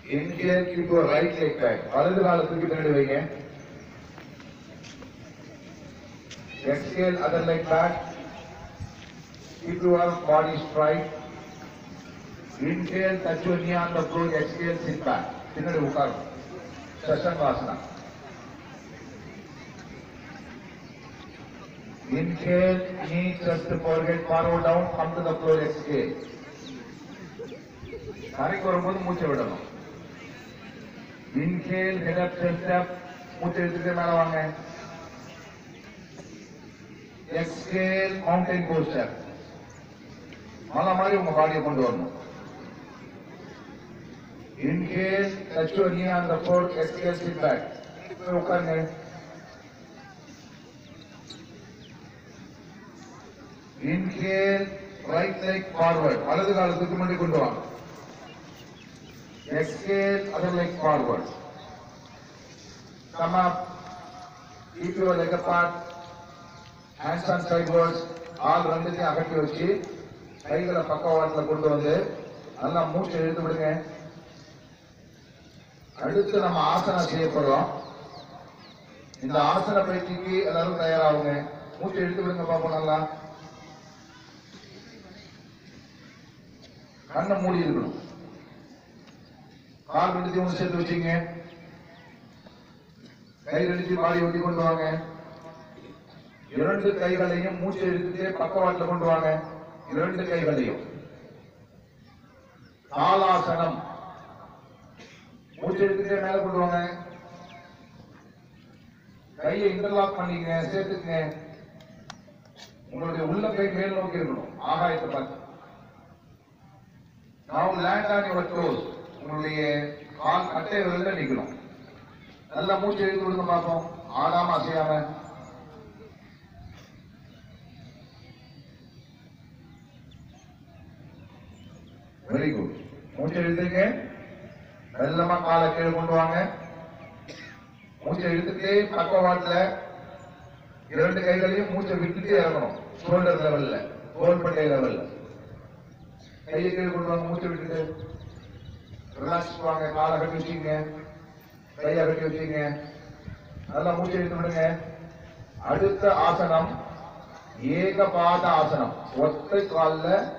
Inhale, keep your right leg back. வலது காலை தூக்கி பின்னாடி வைங்க. Exhale, other leg back. Keep your body straight. Inhale, touch your knee on the floor. Exhale, sit back. பின்னாடி உட்காரும். சசங்காசனா. Inhale, knee, chest, forehead, forward, down, come to the floor, exhale. கரைக்கு வரும்போது மூச்சை விடணும் inhale head up chest up மூச்சை எடுத்துட்டு மேல வாங்க எக்ஸ்ஹேல் மவுண்டைன் போஸ்டர் மலை மாதிரி உங்க பாடியை கொண்டு வரணும் inhale touch your knee on the floor exhale sit back போய் உட்காருங்க இன்ஹேல் ரைட் லெக் ஃபார்வர்ட் வலது காலத்துக்கு முன்னாடி கொண்டு வாங்க Exhale, other leg forward. Come up. Keep your leg apart. Hands on sidewards. ஆள் ரெண்டுத்தையும் அகட்டி வச்சு கைகளை பக்கவாட்டில் கொண்டு வந்து நல்லா மூச்சை இழுத்து விடுங்க அடுத்து நம்ம ஆசனம் செய்ய போறோம் இந்த ஆசன பயிற்சிக்கு எல்லாரும் தயாராகுங்க மூச்சை இழுத்து விடுங்க பாப்போம் நல்லா கண்ணை மூடி இருக்கணும் கால் ரெண்டுத்தையும் ஒன்று சேர்த்து வச்சுங்க கை ரெண்டுத்தையும் பாடி ஒட்டி கொண்டு வாங்க இரண்டு கைகளையும் மூச்சை எடுத்துட்டு பக்கவாட்டில் கொண்டு வாங்க இரண்டு கைகளையும் தாளாசனம் மூச்சை எடுத்துட்டே மேல கொண்டு வாங்க கையை இன்டர்லாக் பண்ணிக்கங்க சேர்த்துக்குங்க உங்களுடைய உள்ள கை மேல் நோக்கி இருக்கணும் ஆகாயத்தை பார்த்து Now land on your toes. உங்களுடைய கால் கட்டை விரல்ல நிக்கணும் நல்லா மூச்சு எழுதி விடுங்க பார்ப்போம் ஆடாம அசையாம வெரி குட் மூச்சு எழுதுங்க மெல்லமா காலை கீழே கொண்டு வாங்க மூச்சை இழுத்துட்டே பக்கவாட்டுல இரண்டு கைகளையும் மூச்சை விட்டுட்டே இறங்கணும் ஷோல்டர் லெவல்ல தோள்பட்டை லெவல்ல கையை கீழே கொண்டு வாங்க மூச்சை விட்டுட்டு ரிலாக்ஸ் வாங்க காலை கட்டி வச்சுங்க கையை கட்டி வச்சுங்க நல்லா மூச்சை இழுத்து விடுங்க அடுத்த ஆசனம் ஏகபாத ஆசனம் ஒத்தை கால்ல